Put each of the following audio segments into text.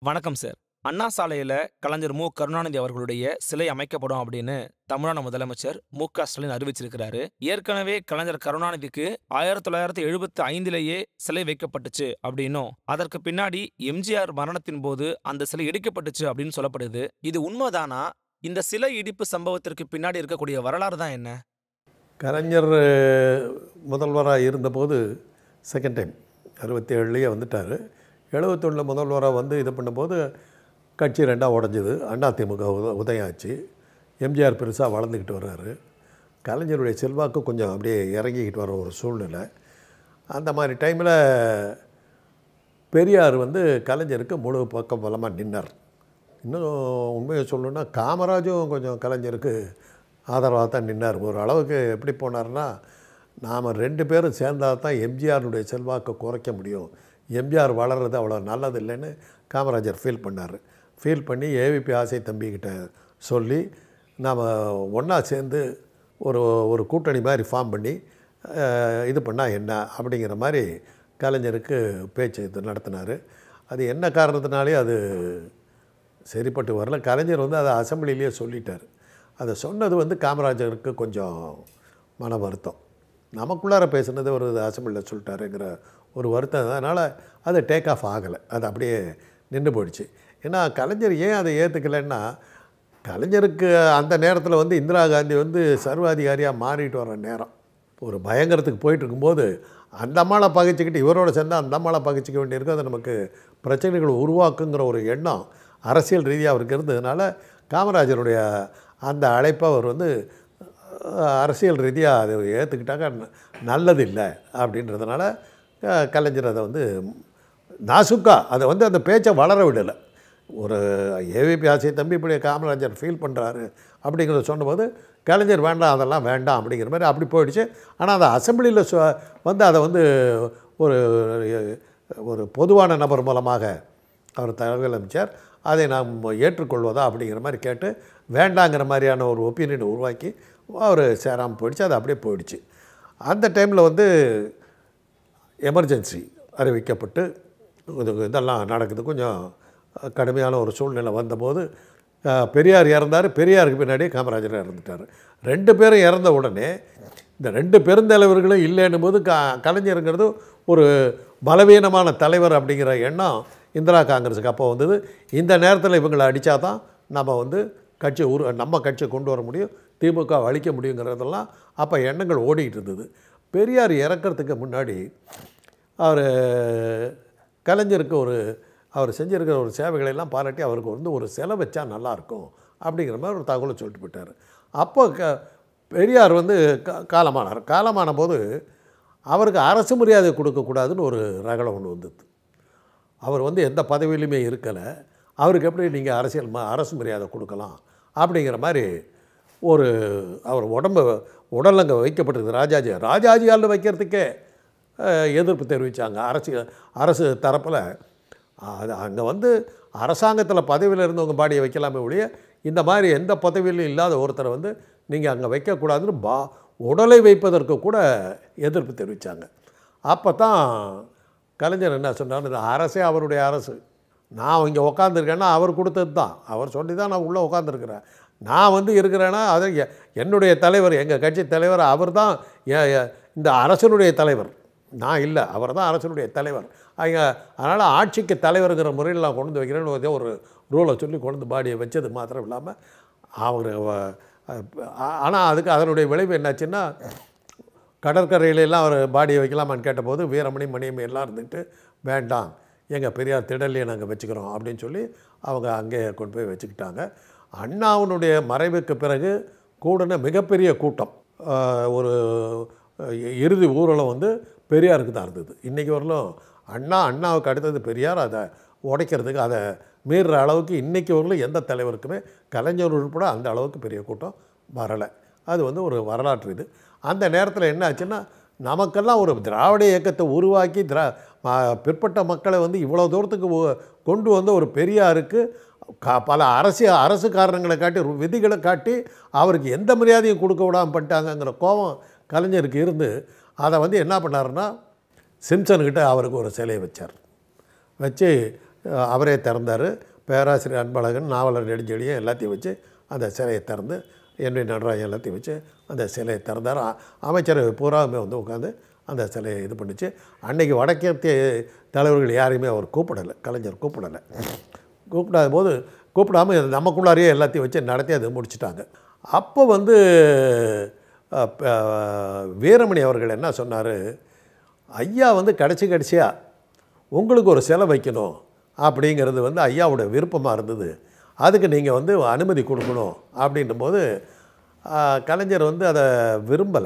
வணக்கம் சார் அண்ணா சாலையில கலைஞர் மு கருணாநிதி அவர்களுடைய சிலை அமைக்கப்படும் அப்படின்னு தமிழ்நாடு முதலமைச்சர் மு க ஸ்டாலின் அறிவிச்சிருக்கிறாரு ஏற்கனவே கலைஞர் கருணாநிதிக்கு ஆயிரத்தி தொள்ளாயிரத்தி எழுபத்தி ஐந்திலேயே சிலை வைக்கப்பட்டுச்சு அப்படின்னும் அதற்கு பின்னாடி எம்ஜிஆர் மரணத்தின் போது அந்த சிலை இடிக்கப்பட்டுச்சு அப்படின்னு சொல்லப்படுது இது உண்மைதானா இந்த சிலை இடிப்பு சம்பவத்திற்கு பின்னாடி இருக்கக்கூடிய வரலாறு தான் என்ன கலைஞர் முதல்வராக இருந்தபோது செகண்ட் டைம் அறுபத்தி ஏழுலேயே வந்துட்டார் எழுபத்தொன்னில் முதல்வராக வந்து இது பண்ணும்போது கட்சி ரெண்டாக உடஞ்சிது அதிமுக உத உதயம் ஆச்சு எம்ஜிஆர் பெருசாக வளர்ந்துக்கிட்டு வர்றாரு கலைஞருடைய செல்வாக்கு கொஞ்சம் அப்படியே இறங்கிக்கிட்டு வர ஒரு சூழ்நிலை அந்த மாதிரி டைமில் பெரியார் வந்து கலைஞருக்கு முழு பக்கம் பலமாக நின்னார் இன்னும் உண்மையை சொல்லணுன்னா காமராஜும் கொஞ்சம் கலைஞருக்கு ஆதரவாக தான் நின்னார் ஒரு அளவுக்கு எப்படி போனார்னா நாம் ரெண்டு பேரும் சேர்ந்தால் தான் எம்ஜிஆருடைய செல்வாக்கை குறைக்க முடியும் எம்ஜிஆர் வளர்றது அவ்வளோ நல்லது இல்லைன்னு காமராஜர் ஃபீல் பண்ணார் ஃபீல் பண்ணி ஏவிபி ஆசை தம்பிக்கிட்ட சொல்லி நாம் ஒன்றா சேர்ந்து ஒரு ஒரு கூட்டணி மாதிரி ஃபார்ம் பண்ணி அஹ், இது பண்ணால் என்ன அப்படிங்கிற மாதிரி கலைஞருக்கு பேச்சு இது நடத்தினார் அது என்ன காரணத்தினாலே அது சரிப்பட்டு வரல கலைஞர் வந்து அதை அசம்பிளிலேயே சொல்லிட்டார் அதை சொன்னது வந்து காமராஜருக்கு கொஞ்சம் மன வருத்தம் நமக்குள்ளார பேசுனது ஒரு அசம்பிளியில் சொல்லிட்டாருங்கிற ஒரு வருத்தம் அதனால் அது டேக் ஆஃப் ஆகலை அது அப்படியே நின்று போயிடுச்சு ஏன்னா கலைஞர் ஏன் அதை ஏற்றுக்கலைன்னா கலைஞருக்கு அந்த நேரத்தில் வந்து இந்திரா காந்தி வந்து சர்வாதிகாரியாக மாறிட்டு வர நேரம் ஒரு பயங்கரத்துக்கு போயிட்டு இருக்கும்போது அந்த அம்மாவை பகைச்சிக்கிட்டு இவரோட சேர்ந்து அந்த அம்மாவை பகைச்சிக்க வேண்டியிருக்கும் அது நமக்கு பிரச்சனைகளை உருவாக்குங்கிற ஒரு எண்ணம் அரசியல் ரீதியாக அவருக்கு இருந்ததுனால காமராஜருடைய அந்த அழைப்பை அவர் வந்து அஹ், அரசியல் ரீதியாக அதை ஏற்றுக்கிட்டாக்க ந- நல்லது இல்லை அப்படின்றதுனால அஹ், கலைஞர் அதை வந்து நாசுக்கா அதை வந்து அந்த பேச்சை வளர விடலை ஒரு ஏவிபி ஆசையை தம்பி இப்படி காமராஜர் ஃபீல் பண்ணுறாரு அப்படிங்கிறத சொன்னபோது கலைஞர் வேண்டாம் அதெல்லாம் வேண்டாம் அப்படிங்கிற மாதிரி அப்படி போயிடுச்சு ஆனால் அந்த அசம்பிளியில் சொ வந்து அதை வந்து ஒரு ஒரு பொதுவான நபர் மூலமாக அவர் தகவல் அமைச்சார் அதை நாம் ஏற்றுக்கொள்வதா அப்படிங்கிற மாதிரி கேட்டு வேண்டாங்கிற மாதிரியான ஒரு ஒப்பீனியனை உருவாக்கி அவர் சேராமல் போயிடுச்சு அது அப்படியே போயிடுச்சு அந்த டைமில் வந்து எமர்ஜென்சி அறிவிக்கப்பட்டு இது இதெல்லாம் நடக்குது கொஞ்சம் கடுமையான ஒரு சூழ்நிலை வந்தபோது அஹ், பெரியார் இறந்தார் பெரியாருக்கு பின்னாடியே காமராஜர் இறந்துட்டார் ரெண்டு பேரும் இறந்த உடனே இந்த ரெண்டு பெருந்தலைவர்களும் இல்லைன்னும் போது க கலைஞருங்கிறது ஒரு பலவீனமான தலைவர் அப்படிங்கிற எண்ணம் இந்திரா காங்கிரஸுக்கு அப்போ வந்தது இந்த நேரத்தில் இவங்களை அடித்தா தான் நம்ம வந்து கட்சி உரு நம்ம கட்சியை கொண்டு வர முடியும் திமுக அழிக்க முடியுங்கிறதெல்லாம் அப்போ எண்ணங்கள் ஓடிக்கிட்டு இருந்தது பெரியார் இறக்கிறதுக்கு முன்னாடி அவர் கலைஞருக்கு ஒரு அவர் செஞ்சிருக்கிற ஒரு சேவைகளை எல்லாம் பாராட்டி அவருக்கு வந்து ஒரு செலவு வச்சா நல்லாயிருக்கும் அப்படிங்கிற மாதிரி ஒரு தகவலை சொல்லிட்டு போயிட்டார் அப்போ க பெரியார் வந்து கா காலமானார் காலமான போது அவருக்கு அரசு மரியாதை கொடுக்கக்கூடாதுன்னு ஒரு ரகலை ஒன்று வந்தது அவர் வந்து எந்த பதவியிலுமே இருக்கலை அவருக்கு எப்படி நீங்கள் அரசியல் ம அரசு மரியாதை கொடுக்கலாம் அப்படிங்கிற மாதிரி ஒரு அவர் உடம்பு உடல் அங்கே வைக்கப்பட்டிருக்கு ராஜாஜி ராஜாஜியால் வைக்கிறதுக்கே அஹ், எதிர்ப்பு தெரிவித்தாங்க அரசியல் அரசு தரப்பில் அது அங்கே வந்து அரசாங்கத்தில் பதவியில் இருந்தவங்க பாடியை வைக்கலாமே ஒழிய இந்த மாதிரி எந்த பதவியிலும் இல்லாத ஒருத்தரை வந்து நீங்கள் அங்கே வைக்கக்கூடாதுன்னு பா உடலை வைப்பதற்கு கூட எதிர்ப்பு தெரிவித்தாங்க அப்போ தான் கலைஞர் என்ன சொன்னார் இந்த அரசே அவருடைய அரசு நான் இங்கே உக்காந்துருக்கேன்னா அவர் கொடுத்தது தான் அவர் சொல்லி தான் நான் உள்ளே உட்காந்துருக்கிறேன் நான் வந்து இருக்கிறேன்னா அது எ- என்னுடைய தலைவர் எங்கள் கட்சி தலைவர் அவர் தான் இந்த அரசனுடைய தலைவர் நான் இல்லை அவர் தான் அரசனுடைய தலைவர் அவங்க அதனால் ஆட்சிக்கு தலைவருங்கிற முறையில் நான் கொண்டு வந்து வைக்கிறேன்னு ஒரே ஒரு ரூலை சொல்லி கொண்டு வந்து பாடியை வச்சது மாத்திரம் இல்லாமல் அவர் ஆனால் அதுக்கு அதனுடைய விளைவு என்னாச்சுன்னா கடற்கரையில எல்லாம் அவர் பாடியை வைக்கலாமான்னு கேட்டபோது வீரமணி மணியம் எல்லாம் இருந்துட்டு வேண்டாம் எங்கள் பெரியார் திடல்லையே நாங்கள் வச்சுக்கிறோம் அப்படின்னு சொல்லி அவங்க அங்கே கொண்டு போய் வச்சுக்கிட்டாங்க அண்ணாவினுடைய மறைவுக்கு பிறகு கூடின மிகப்பெரிய கூட்டம் ஆஹ், ஒரு அஹ், இறுதி ஊர்வலம் வந்து பெரியாருக்கு தான் இருந்தது இன்றைக்கி வரலும் அண்ணா அண்ணாவுக்கு அடுத்தது பெரியார் அதை உடைக்கிறதுக்கு அதை மீறுற அளவுக்கு இன்றைக்கி வரலும் எந்த தலைவருக்குமே கலைஞர் உட்பட அந்த அளவுக்கு பெரிய கூட்டம் வரலை அது வந்து ஒரு வரலாற்று இது அந்த நேரத்தில் என்ன ஆச்சுன்னா நமக்கெல்லாம் ஒரு திராவிட இயக்கத்தை உருவாக்கி திரா ம- பிற்பட்ட மக்களை வந்து இவ்வளோ தூரத்துக்கு ஒ- கொண்டு வந்து ஒரு பெரியாருக்கு கா பல அரசியல் அரசு காரணங்களை காட்டி ஒரு விதிகளை காட்டி அவருக்கு எந்த மரியாதையும் கொடுக்க விடாமல் பண்ணிட்டாங்கங்கிற கோபம் கலைஞருக்கு இருந்து அதை வந்து என்ன பண்ணாருன்னா சிம்சன்கிட்ட அவருக்கு ஒரு சிலையை வச்சார் வச்சு அஹ், அவரே திறந்தார் பேராசிரியர் அன்பழகன் நாவலர் நெடுஞ்செழியன் எல்லாத்தையும் வச்சு அந்த சிலையை திறந்து என் வி நடராஜன் எல்லாத்தையும் வச்சு அந்த சிலையை திறந்தார் அ- அமைச்சர் பூராவுமே வந்து உட்காந்து அந்த சிலையை இது பண்ணிச்சு அன்னைக்கு வடக்கத்திய தலைவர்கள் யாரையுமே அவர் கூப்பிடலை கலைஞர் கூப்பிடலை கூப்பிடாத போது கூப்பிடாம நமக்குள்ளாரையே எல்லாத்தையும் வச்சு நடத்தி அதை முடிச்சிட்டாங்க அப்போ வந்து அஹ், ப- அஹ், வீரமணி அவர்கள் என்ன சொன்னார் ஐயா வந்து கடைசி கடைசியாக உங்களுக்கு ஒரு சிலை வைக்கணும் அப்படிங்கிறது வந்து ஐயாவோட விருப்பமாக இருந்தது அதுக்கு நீங்கள் வந்து அனுமதி கொடுக்கணும் அப்படின்னும் போது ஆஹ், கலைஞர் வந்து அதை விரும்பலை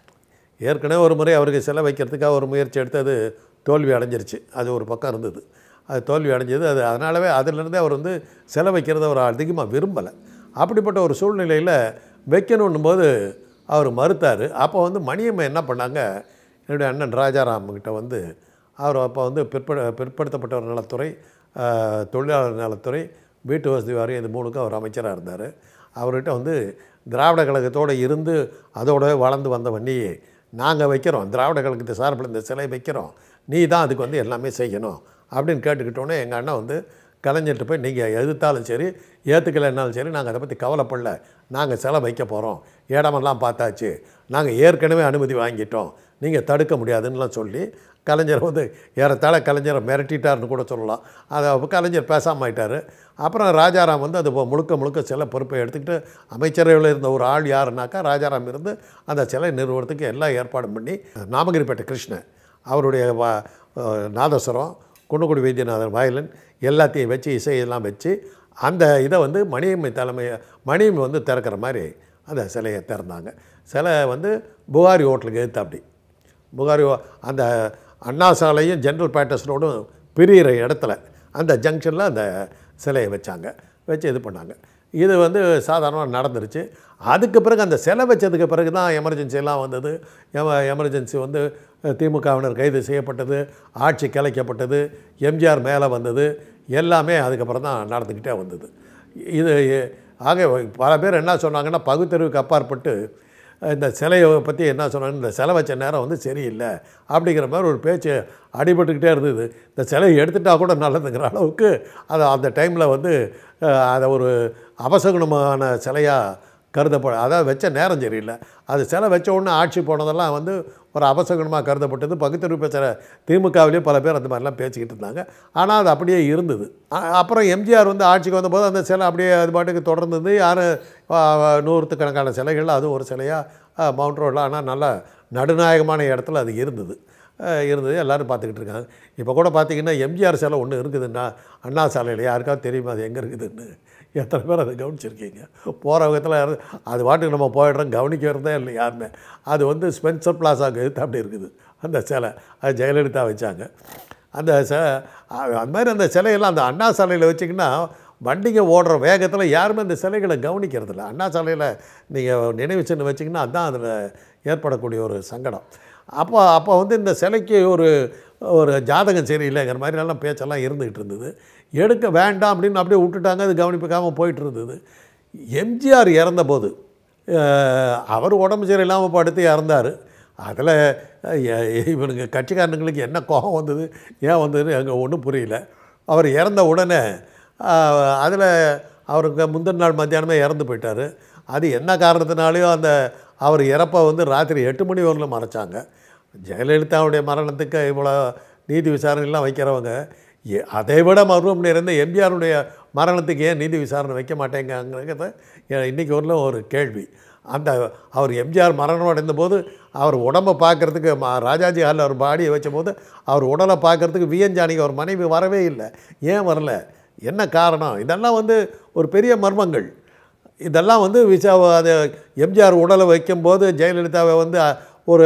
ஏற்கனவே ஒரு முறை அவருக்கு சிலை வைக்கிறதுக்காக ஒரு முயற்சி எடுத்து அது தோல்வி அடைஞ்சிருச்சு அது ஒரு பக்கம் இருந்தது அது தோல்வி அடைஞ்சது அது அதனாலவே அதிலிருந்தே அவர் வந்து சிலை வைக்கிறத அவர் அதிகமாக விரும்பலை அப்படிப்பட்ட ஒரு சூழ்நிலையில் வைக்கணுன்னும் போது அவர் மறுத்தார் அப்போ வந்து மணியம்மை என்ன பண்ணாங்க என்னுடைய அண்ணன் ராஜாராம் கிட்ட வந்து அவர் அப்போ வந்து பிற்பட பிற்படுத்தப்பட்டவர் நலத்துறை ஆஹ், தொழிலாளர் நலத்துறை வீட்டு வசதி வாரியம் இது மூணுக்கும் அவர் அமைச்சராக இருந்தார் அவர்கிட்ட வந்து திராவிட கழகத்தோடு இருந்து அதோட வளர்ந்து வந்தவன் நீ நாங்கள் வைக்கிறோம் திராவிட கழகத்தை சார்பில் இந்த சிலை வைக்கிறோம் நீ தான் அதுக்கு வந்து எல்லாமே செய்யணும் அப்படின்னு கேட்டுக்கிட்டோன்னே எங்கள் அண்ணன் வந்து கலைஞர்கிட்ட போய் நீங்கள் எதிர்த்தாலும் சரி ஏற்றுக்கலைன்னாலும் சரி நாங்கள் அதை பற்றி கவலைப்படல நாங்கள் சிலை வைக்க போகிறோம் இடமெல்லாம் பார்த்தாச்சு நாங்கள் ஏற்கனவே அனுமதி வாங்கிட்டோம் நீங்கள் தடுக்க முடியாதுன்னுலாம் சொல்லி கலைஞர் வந்து ஏறத்தாழ கலைஞரை மிரட்டிட்டார்னு கூட சொல்லலாம் அதை அப்ப கலைஞர் பேசாமல் ஆயிட்டார் அப்புறம் ராஜாராம் வந்து அது முழுக்க முழுக்க சிலை பொறுப்பை எடுத்துக்கிட்டு அமைச்சரவையில் இருந்த ஒரு ஆள் யாருனாக்கா ராஜாராம் இருந்து அந்த சிலை நிறுவனத்துக்கு எல்லா ஏற்பாடும் பண்ணி நாமகிரிப்பேட்டை கிருஷ்ணன் அவருடைய வா- அஹ் நாதஸ்வரம் குன்னக்குடி வைத்தியநாதன் வயலின் எல்லாத்தையும் வச்சு இசையெல்லாம் வச்சு அந்த இதை வந்து மணியம்மை தலைமை மணியம்மை வந்து திறக்கிற மாதிரி அந்த சிலையை திறந்தாங்க சிலை வந்து புகாரி ஹோட்டலுக்கு எதிர்த்தாப்படி புகாரி ஹோ- அந்த அண்ணா சாலையும் ஜென்ரல் பேட்டர்ஸ் ரோடும் பிரியிற இடத்துல அந்த ஜங்ஷனில் அந்த சிலையை வச்சாங்க வச்சு இது பண்ணாங்க இது வந்து சாதாரணமாக நடந்துருச்சு அதுக்கு பிறகு அந்த சிலை வச்சதுக்கு பிறகு தான் எமர்ஜென்சி எல்லாம் வந்தது எம எமர்ஜென்சி வந்து திமுகவினர் கைது செய்யப்பட்டது ஆட்சி கலைக்கப்பட்டது எம்ஜிஆர் மேலே வந்தது எல்லாமே அதுக்கப்புறம் தான் நடந்துக்கிட்டே வந்தது இது ஆக பல பேர் என்ன சொன்னாங்கன்னா பகுத்தறிவுக்கு அப்பாற்பட்டு இந்த சிலையை பற்றி என்ன சொன்னாங்க இந்த சிலை வச்ச நேரம் வந்து சரியில்லை அப்படிங்கிற மாதிரி ஒரு பேச்சு அடிபட்டுக்கிட்டே இருந்தது இந்த சிலையை எடுத்துட்டா கூட நல்லதுங்கிற அளவுக்கு அதை அந்த டைமில் வந்து அஹ், அதை ஒரு அபசகுணமான சிலையாக கருதப்பட அதாவது வச்ச நேரம் சரியில்லை அது சிலை வச்ச உடனே ஆட்சி போனதெல்லாம் வந்து ஒரு அபசகுணமாக கருதப்பட்டது பகுத்தறிவு பேசுகிற திமுகவிலேயே பல பேர் அந்த மாதிரிலாம் பேசிக்கிட்டு இருந்தாங்க ஆனால் அது அப்படியே இருந்தது அ- அப்புறம் எம்ஜிஆர் வந்து ஆட்சிக்கு வந்தபோது அந்த சிலை அப்படியே அது பாட்டுக்கு தொடர்ந்தது யார் நூற்றுக்கணக்கான சிலைகள் அது ஒரு சிலையாக மவுண்ட் ரோடில் ஆனால் நல்ல நடுநாயகமான இடத்துல அது இருந்தது அஹ் இருந்தது எல்லோரும் பார்த்துக்கிட்டு இருக்காங்க இப்போ கூட பார்த்தீங்கன்னா எம்ஜிஆர் சிலை ஒன்று இருக்குதுன்னா அண்ணா சாலையில் யாருக்காவது தெரியுமா அது எங்கே இருக்குதுன்னு எத்தனை பேர் அதை கவனிச்சிருக்கீங்க போகிற விதத்தில் யாரும் அது பாட்டுக்கு நம்ம போயிடுறோம் கவனிக்கிறதே இல்லை யாருமே அது வந்து ஸ்பென்சர் பிளாசாவுக்கு எதிர்த்து அப்படி இருக்குது அந்த சிலை அது ஜெயலலிதா வச்சாங்க அந்த ச அ- அந்த மாதிரி அந்த சிலையெல்லாம் அந்த அண்ணா சாலையில் வச்சிங்கன்னா வண்டிங்க ஓடுற வேகத்தில் யாருமே அந்த சிலைகளை கவனிக்கிறதில்ல அண்ணா சாலையில் நீங்கள் நினைவு சின்னம் வச்சிங்கன்னா அதுதான் அதில் ஏற்படக்கூடிய ஒரு சங்கடம் அப்போ அப்போ வந்து இந்த சிலைக்கு ஒரு ஒரு ஜாதகம் சரியில்லைங்கிற மாதிரிலாம் பேச்செல்லாம் இருந்துகிட்டு இருந்தது எடுக்க வேண்டாம் அப்படின்னு அப்படியே விட்டுட்டாங்க அது கவனிப்பிக்காமல் போயிட்டு இருந்தது எம்ஜிஆர் இறந்தபோது அஹ், அவர் உடம்பு சரியில்லாமல் படுத்து இறந்தார் அதில் இவனுங்க கட்சிக்காரனுங்களுக்கு என்ன கோபம் வந்தது ஏன் வந்ததுன்னு எங்கே ஒன்றும் புரியல அவர் இறந்த உடனே அதில் அவருக்கு முந்தின நாள் மத்தியானமே இறந்து போயிட்டார் அது என்ன காரணத்தினாலையோ அந்த அவர் இறப்பை வந்து ராத்திரி எட்டு மணி வரலும் மறைச்சாங்க ஜெயலலிதாவுடைய மரணத்துக்கு இவ்வளோ நீதி விசாரணைலாம் வைக்கிறவங்க எ- அதை விட மர்மம் நிறைந்த எம்ஜிஆருடைய மரணத்துக்கு ஏன் நீதி விசாரணை வைக்க மாட்டேங்கிறத இன்றைக்கி வரலும் ஒரு கேள்வி அந்த அவர் எம்ஜிஆர் மரணம் அடைந்த போது அவர் உடம்பை பார்க்குறதுக்கு ராஜாஜி ஹாலில் அவர் பாடியை வச்ச போது அவர் உடலை பார்க்குறதுக்கு விஎன் ஜானகி அவர் மனைவி வரவே இல்லை ஏன் வரல என்ன காரணம் இதெல்லாம் வந்து ஒரு பெரிய மர்மங்கள் இதெல்லாம் வந்து விசா அது எம்ஜிஆர் உடலை வைக்கும்போது ஜெயலலிதாவை வந்து அ, ஒரு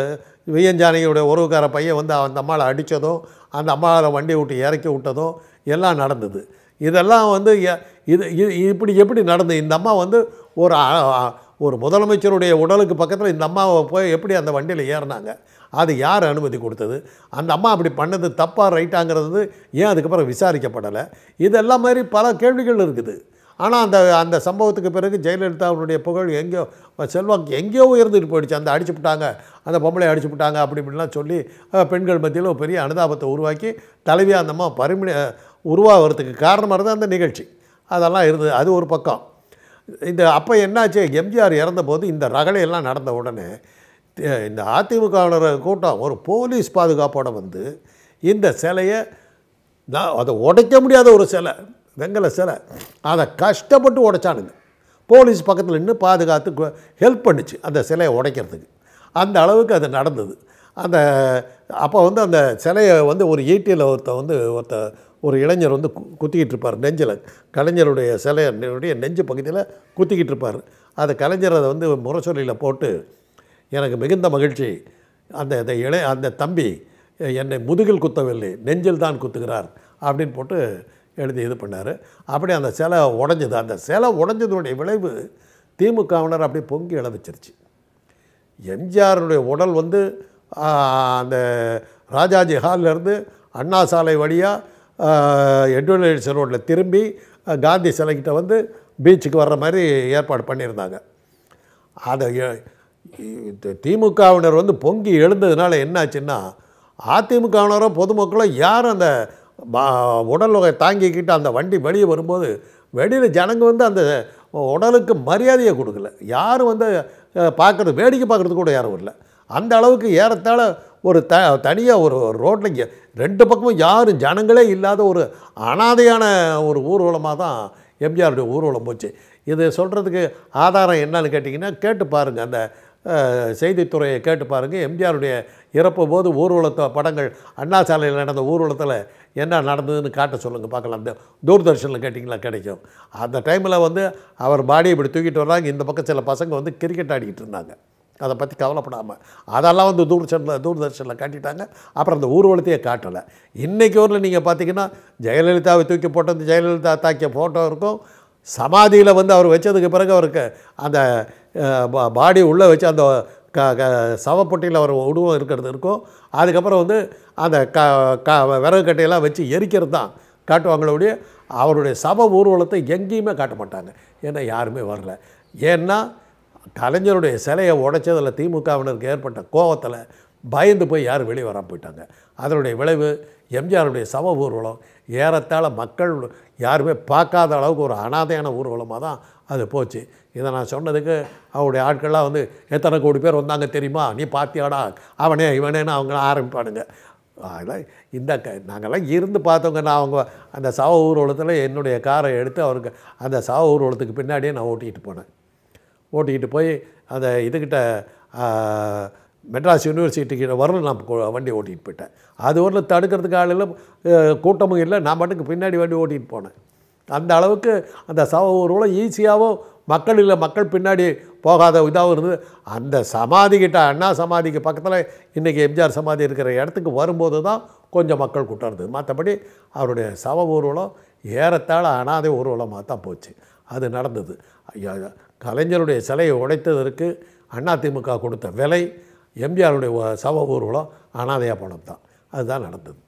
விஎன் ஜானகியோட உறவுக்கார பையன் வந்து அந்த அம்மாவை அடித்ததும் அந்த அம்மாவை வண்டி விட்டு இறக்கி விட்டதும் எல்லாம் நடந்தது இதெல்லாம் வந்து எ- இது இது இப்படி எப்படி நடந்தது இந்த அம்மா வந்து ஒரு அ- அ- ஒரு முதலமைச்சருடைய உடலுக்கு பக்கத்தில் இந்த அம்மாவை போய் எப்படி அந்த வண்டியில் ஏறினாங்க அது யார் அனுமதி கொடுத்தது அந்த அம்மா அப்படி பண்ணது தப்பாக ரைட்டாங்கிறது ஏன் அதுக்கப்புறம் விசாரிக்கப்படலை இதெல்லாம் மாதிரி பல கேள்விகள் இருக்குது ஆனால் அந்த அந்த சம்பவத்துக்கு பிறகு ஜெயலலிதாவுடைய புகழ் எங்கேயோ செல்வாக்கு எங்கேயோ உயர்ந்துட்டு போயிடுச்சு அந்த அடிச்சு விட்டாங்க அந்த பொம்பளை அடிச்சு விட்டாங்க அப்படி இப்படிலாம் சொல்லி அஹ், பெண்கள் மத்தியில் ஒரு பெரிய அனுதாபத்தை உருவாக்கி தலைவியாக அந்த அம்மா பரிமணி உருவாகிறதுக்கு காரணமாக இருந்தது அந்த நிகழ்ச்சி அதெல்லாம் இருந்தது அது ஒரு பக்கம் இந்த அப்போ என்னாச்சு எம்ஜிஆர் இறந்தபோது இந்த ரகளையெல்லாம் நடந்த உடனே தி- இந்த அதிமுகவினர் கூட்டம் ஒரு போலீஸ் பாதுகாப்போட வந்து இந்த சிலையை நான் அதை உடைக்க முடியாத ஒரு சிலை வெங்கல சிலை அதை கஷ்டப்பட்டு உடைச்சானுங்க போலீஸ் பக்கத்தில் நின்று பாதுகாத்து ஹெல்ப் பண்ணுச்சு அந்த சிலையை உடைக்கிறதுக்கு அந்த அளவுக்கு அது நடந்தது அந்த அப்போ வந்து அந்த சிலையை வந்து ஒரு ஈட்டியில் ஒருத்த வந்து ஒருத்த ஒரு இளைஞர் வந்து கு- குத்திக்கிட்டு இருப்பார் நெஞ்சில் கலைஞருடைய சிலையுடைய நெஞ்சு பகுதியில் குத்திக்கிட்டு இருப்பார் அதை கலைஞர் அதை வந்து முரசொலியில் போட்டு எனக்கு மிகுந்த மகிழ்ச்சி அந்த அந்த இளைய அந்த தம்பி என்னை முதுகில் குத்தவில்லை நெஞ்சில் தான் குத்துகிறார் அப்படின்னு போட்டு எழுதி இது பண்ணார் அப்படி அந்த சிலை உடைஞ்சது அந்த சிலை உடைஞ்சதுடைய விளைவு திமுகவினர் அப்படியே பொங்கி இழ வச்சிருச்சு எம்ஜிஆருடைய உடல் வந்து ஆ, அந்த ராஜாஜி ஹால்ல இருந்து அண்ணா சாலை வழியாக எட்வர்ட் ரோட்டில் திரும்பி ஆ, காந்தி சிலைக்கிட்ட வந்து பீச்சுக்கு வர்ற மாதிரி ஏற்பாடு பண்ணியிருந்தாங்க அதை எ- இது திமுகவினர் வந்து பொங்கி எழுந்ததுனால என்னாச்சுன்னா அதிமுகவினரோ பொதுமக்களோ யாரும் அந்த பா- உடல் வகை தாங்கிக்கிட்டு அந்த வண்டி வெளியே வரும்போது வெளியில் ஜனங்க வந்து அந்த உடலுக்கு மரியாதையை கொடுக்கல யாரும் வந்து பார்க்குறது வேடிக்கை பார்க்குறது கூட யாரும் வரல அந்த அளவுக்கு ஏறத்தாழ ஒரு த தனியாக ஒரு ரோட்டில் ரெண்டு பக்கமும் யாரும் ஜனங்களே இல்லாத ஒரு அனாதையான ஒரு ஊர்வலமாக தான் எம்ஜிஆருடைய ஊர்வலம் போச்சு இது சொல்கிறதுக்கு ஆதாரம் என்னன்னு கேட்டிங்கன்னா கேட்டு பாருங்கள் அந்த அஹ், செய்தித்துறையை கேட்டு பாருங்கள் எம்ஜிஆருடைய இறப்பு போது ஊர்வலத்தை படங்கள் அண்ணா சாலையில் நடந்த ஊர்வலத்தில் என்ன நடந்ததுன்னு காட்ட சொல்லுங்கள் பார்க்கலாம் இந்த தூர்தர்ஷனில் கேட்டிங்களா கிடைக்கும் அந்த டைமில் வந்து அவர் பாடியை இப்படி தூக்கிட்டு வர்றாங்க இந்த பக்கம் சில பசங்க வந்து கிரிக்கெட் ஆடிக்கிட்டு இருந்தாங்க அதை பற்றி கவலைப்படாமல் அதெல்லாம் வந்து தூர்தர்ஷனில் தூர்தர்ஷனில் காட்டிட்டாங்க அப்புறம் அந்த ஊர்வலத்தையே காட்டலை இன்றைக்கி ஊரில் நீங்கள் பார்த்தீங்கன்னா ஜெயலலிதாவை தூக்கி போட்டது ஜெயலலிதா தாக்கிய ஃபோட்டோ இருக்கும் சமாதியில் வந்து அவர் வச்சதுக்கு பிறகு அவருக்கு அந்த பாடி உள்ளே வச்சு அந்த க க சவப்பொட்டியில் அவர் உருவம் இருக்கிறது இருக்கும் அதுக்கப்புறம் வந்து அந்த க க விறகு கட்டையெல்லாம் வச்சு எரிக்கிறது தான் காட்டுவாங்களே ஒழிய அவருடைய சவ ஊர்வலத்தை எங்கேயுமே காட்ட மாட்டாங்க ஏன்னா யாருமே வரல ஏன்னா கலைஞருடைய சிலையை உடைச்சதில் திமுகவினருக்கு ஏற்பட்ட கோவத்தில் பயந்து போய் யாரும் வெளியே வராம போயிட்டாங்க அதனுடைய விளைவு எம்ஜிஆருடைய சவ ஊர்வலம் ஏறத்தாழ மக்கள் யாருமே பார்க்காத அளவுக்கு ஒரு அனாதையான ஊர்வலமாக தான் அது போச்சு இதை நான் சொன்னதுக்கு அவருடைய ஆட்கள்லாம் வந்து எத்தனை கோடி பேர் வந்தாங்க தெரியுமா நீ பாத்தியாடா அவனே இவனேன்னு அவங்களாம் ஆரம்பிப்பானுங்க அதெல்லாம் இந்த க நாங்கள்லாம் இருந்து பார்த்தவங்க நான் அவங்க அந்த சவ ஊர்வலத்தில் என்னுடைய காரை எடுத்து அவருக்கு அந்த சவ ஊர்வலத்துக்கு பின்னாடியே நான் ஓட்டிகிட்டு போனேன் ஓட்டிக்கிட்டு போய் அந்த இதுக்கிட்ட ஆ, மெட்ராஸ் யூனிவர்சிட்டிக்கிட்ட வரல நான் கொ- வண்டி ஓட்டிகிட்டு போயிட்டேன் அது வரல தடுக்கிறதுக்கு ஆள் இல்லை அஹ், கூட்டமும் இல்லை நான் பாட்டுக்கு பின்னாடி வண்டி ஓட்டிகிட்டு போனேன் அந்த அளவுக்கு அந்த சவ ஊர்வலம் ஈஸியாகவும் மக்கள் இல்லை மக்கள் பின்னாடி போகாத இதாகவும் இருந்தது அந்த சமாதி கிட்ட அண்ணா சமாதிக்கு பக்கத்தில் இன்றைக்கி எம்ஜிஆர் சமாதி இருக்கிற இடத்துக்கு வரும்போது தான் கொஞ்சம் மக்கள் கூட்டம் இருந்தது மற்றபடி அவருடைய சவ ஊர்வலம் ஏறத்தாழ அனாதை ஊர்வலமாக தான் போச்சு அது நடந்தது ஐயா, கலைஞருடைய சிலையை உடைத்ததற்கு அதிமுக கொடுத்த விலை எம்ஜிஆருடைய சவ ஊர்வலம் அனாதையாக போனது தான் அதுதான் நடந்தது